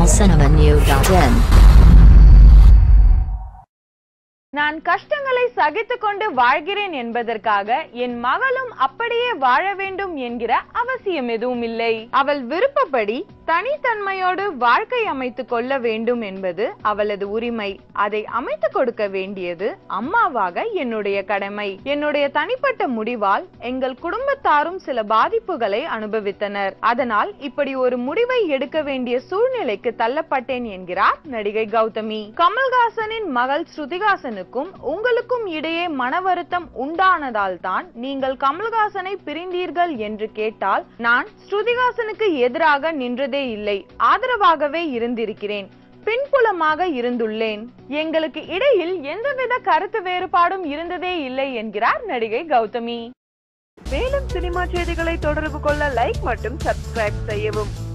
tamilcinemanew.in நான் கஷ்டங்களை சகித்துக் கொண்டு வாழ்கிறேன் என்பதற்காக என் மகளும் அப்படியே வாழ வேண்டும் என்கிற அவசியம் எதுவும் இல்லை அவள் விருப்பப்படி தனித்தன்மையோடு வாழ்க்கை அமைத்துக் கொள்ள வேண்டும் என்பது அவளது உரிமை அதை அமைத்துக் கொடுக்க வேண்டியது அம்மாவாக என்னுடைய கடமை என்னுடைய தனிப்பட்ட முடிவால் எங்கள் குடும்பத்தாரும் சில பாதிப்புகளை அனுபவித்தனர் அதனால் இப்படி ஒரு முடிவை எடுக்க வேண்டிய சூழ்நிலைக்கு தள்ளப்பட்டேன் என்கிறார் நடிகை கௌதமி கமல்ஹாசனின் மகள் ஸ்ருதிஹாசனுக்கும் உங்களுக்கும் இடையே மன வருத்தம் உண்டானதால் தான் நீங்கள் கமல்ஹாசனை பிரிந்தீர்கள் என்று கேட்டால் நான் ஸ்ருதிஹாசனுக்கு எதிராக நின்றதே இல்லை ஆதரவாகவே இருந்திருக்கிறேன் பின்புலமாக இருந்துள்ளேன் எங்களுக்கு இடையில் எந்தவித கருத்து வேறுபாடும் இருந்ததே இல்லை என்கிறார் நடிகை கௌதமி மேலும் சினிமா செய்திகளை தொடர்பு கொள்ள லைக் மற்றும் சப்ஸ்கிரைப் செய்யவும்